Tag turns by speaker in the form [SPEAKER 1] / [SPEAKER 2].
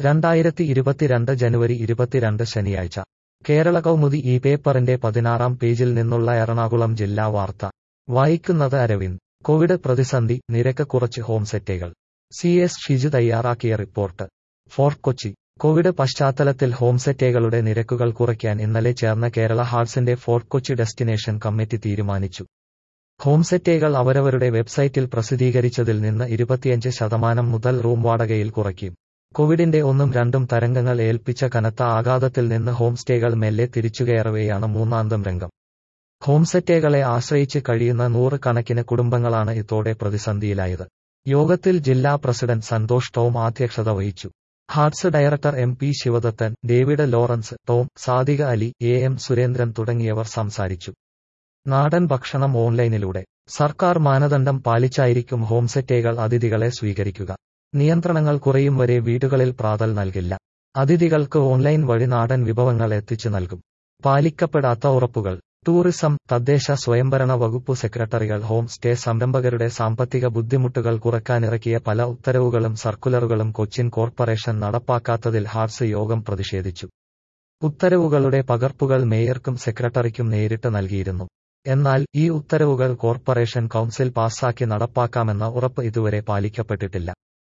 [SPEAKER 1] രണ്ടായിരത്തി ഇരുപത്തിരണ്ട് ജനുവരി ഇരുപത്തിരണ്ട് ശനിയാഴ്ച കേരള കൗമുദി ഈ പേപ്പറിന്റെ പതിനാറാം പേജിൽ നിന്നുള്ള എറണാകുളം ജില്ലാ വാർത്ത വായിക്കുന്നത് അരവിന്ദ് കോവിഡ് പ്രതിസന്ധി നിരക്ക് കുറച്ച് ഹോംസെറ്റേകൾ സി എസ് ഷിജു തയ്യാറാക്കിയ റിപ്പോർട്ട് ഫോർട്ട് കൊച്ചി കോവിഡ് പശ്ചാത്തലത്തിൽ ഹോംസെറ്റേകളുടെ നിരക്കുകൾ കുറയ്ക്കാൻ ഇന്നലെ ചേർന്ന കേരള ഹാർട്സിന്റെ ഫോർട്ട് കൊച്ചി ഡെസ്റ്റിനേഷൻ കമ്മിറ്റി തീരുമാനിച്ചു ഹോംസെറ്റേകൾ അവരവരുടെ വെബ്സൈറ്റിൽ പ്രസിദ്ധീകരിച്ചതിൽ നിന്ന് ഇരുപത്തിയഞ്ച് ശതമാനം മുതൽ റൂം വാടകയിൽ കുറയ്ക്കും കോവിഡിന്റെ ഒന്നും രണ്ടും തരംഗങ്ങൾ ഏൽപ്പിച്ച കനത്ത ആഘാതത്തിൽ നിന്ന് ഹോംസ്റ്റേകൾ മെല്ലെ തിരിച്ചുകയറവെയാണ് മൂന്നാന്തം രംഗം ഹോംസെറ്റേകളെ ആശ്രയിച്ച് കഴിയുന്ന നൂറ് കണക്കിന് കുടുംബങ്ങളാണ് ഇതോടെ പ്രതിസന്ധിയിലായത് യോഗത്തിൽ ജില്ലാ പ്രസിഡന്റ് സന്തോഷ് ടോം അധ്യക്ഷത വഹിച്ചു HARTS director M P Sivadathan David Lawrence Tom Sadika Ali A M Surendran തുടങ്ങിയവർ സംസാരിച്ചു നാടൻ ഭക്ഷണം ഓൺലൈനിലൂടെ സർക്കാർ മാനദണ്ഡം പാലിച്ചായിരിക്കും ഹോംസെറ്റേകൾ അതിഥികളെ സ്വീകരിക്കുക നിയന്ത്രണങ്ങൾ കുറയും വരെ വീടുകളിൽ പ്രാതൽ നൽകില്ല അതിഥികൾക്ക് ഓൺലൈൻ വഴി നാടൻ വിഭവങ്ങൾ എത്തിച്ചു നൽകും പാലിക്കപ്പെടാത്ത ഉറപ്പുകൾ ടൂറിസം തദ്ദേശ സ്വയംഭരണ വകുപ്പ് സെക്രട്ടറികൾ ഹോം സ്റ്റേ സംരംഭകരുടെ സാമ്പത്തിക ബുദ്ധിമുട്ടുകൾ കുറക്കാനിറക്കിയ പല ഉത്തരവുകളും സർക്കുലറുകളും കൊച്ചിൻ കോർപ്പറേഷൻ നടപ്പാക്കാത്തതിൽ ഹാർട്സ് യോഗം പ്രതിഷേധിച്ചു ഉത്തരവുകളുടെ പകർപ്പുകൾ മേയർക്കും സെക്രട്ടറിക്കും നേരിട്ട് നൽകിയിരുന്നു എന്നാൽ ഈ ഉത്തരവുകൾ കോർപ്പറേഷൻ കൗൺസിൽ പാസാക്കി നടപ്പാക്കാമെന്ന ഉറപ്പ് ഇതുവരെ പാലിക്കപ്പെട്ടിട്ടില്ല